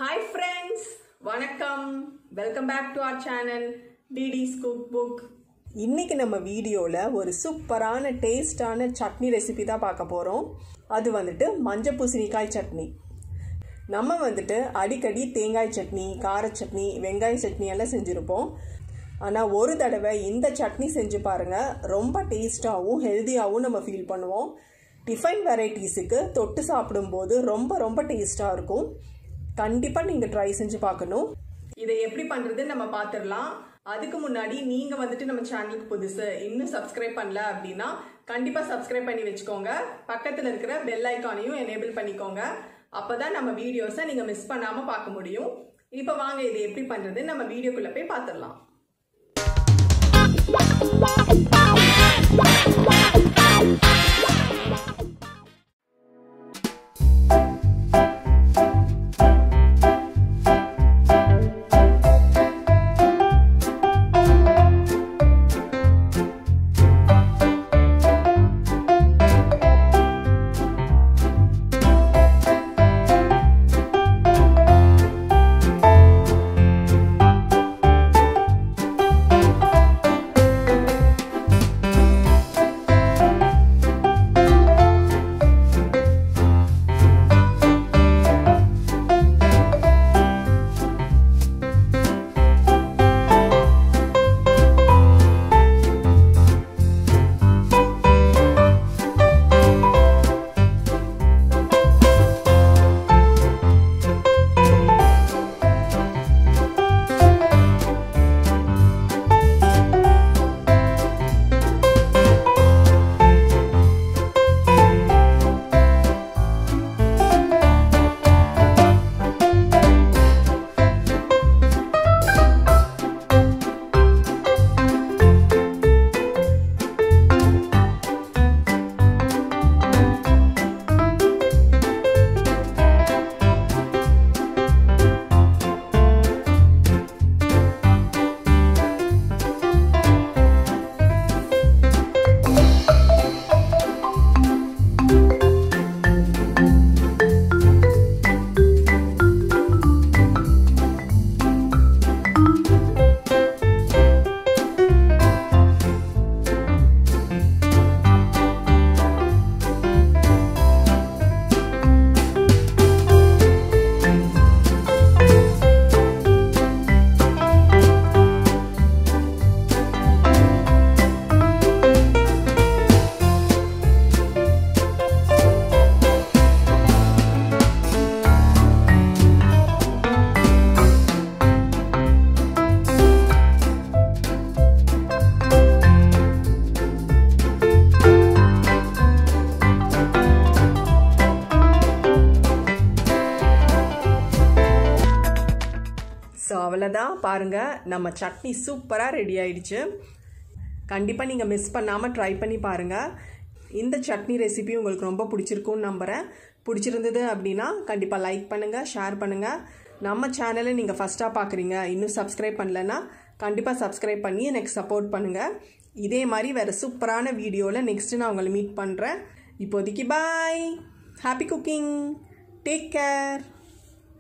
hi friends வணக்கம் welcome back to our channel டிடிஸ் cook book இன்னைக்கு நம்ம வீடியோவில் ஒரு சூப்பரான டேஸ்டான சட்னி ரெசிபி தான் பார்க்க போகிறோம் அது வந்துட்டு மஞ்சள் பூசணிக்காய் சட்னி நம்ம வந்துட்டு அடிக்கடி தேங்காய் சட்னி கார சட்னி வெங்காய சட்னி எல்லாம் செஞ்சுருப்போம் ஆனால் ஒரு தடவை இந்த சட்னி செஞ்சு பாருங்கள் ரொம்ப டேஸ்ட்டாகவும் ஹெல்த்தியாகவும் நம்ம ஃபீல் பண்ணுவோம் டிஃபன் வெரைட்டிஸுக்கு தொட்டு சாப்பிடும்போது ரொம்ப ரொம்ப டேஸ்ட்டாக இருக்கும் கண்டிப்பாக நீங்கள் ட்ரை செஞ்சு பார்க்கணும் இதை எப்படி பண்ணுறதுன்னு நம்ம பார்த்துடலாம் அதுக்கு முன்னாடி நீங்கள் வந்துட்டு நம்ம சேனலுக்கு புதுசு இன்னும் சப்ஸ்கிரைப் பண்ணல அப்படின்னா கண்டிப்பாக சப்ஸ்கிரைப் பண்ணி வச்சுக்கோங்க பக்கத்தில் இருக்கிற பெல் ஐக்கானையும் எனேபிள் பண்ணிக்கோங்க அப்போ தான் நம்ம வீடியோஸை நீங்கள் மிஸ் பண்ணாமல் பார்க்க முடியும் இப்போ வாங்க இதை எப்படி பண்ணுறது நம்ம வீடியோக்குள்ளே போய் பார்த்துடலாம் ஸோ அவ்வளோதான் பாருங்கள் நம்ம சட்னி சூப்பராக ரெடி ஆயிடுச்சு கண்டிப்பாக நீங்கள் மிஸ் பண்ணாமல் ட்ரை பண்ணி பாருங்கள் இந்த சட்னி ரெசிபி உங்களுக்கு ரொம்ப பிடிச்சிருக்கும்னு நம்புகிறேன் பிடிச்சிருந்தது அப்படின்னா கண்டிப்பாக லைக் பண்ணுங்கள் ஷேர் பண்ணுங்கள் நம்ம சேனலை நீங்கள் ஃபஸ்ட்டாக பார்க்குறீங்க இன்னும் சப்ஸ்கிரைப் பண்ணலன்னா கண்டிப்பாக சப்ஸ்கிரைப் பண்ணி எனக்கு சப்போர்ட் பண்ணுங்கள் இதே மாதிரி வேறு சூப்பரான வீடியோவில் நெக்ஸ்ட்டு நான் உங்களை மீட் பண்ணுறேன் இப்போதைக்கு bye happy cooking take care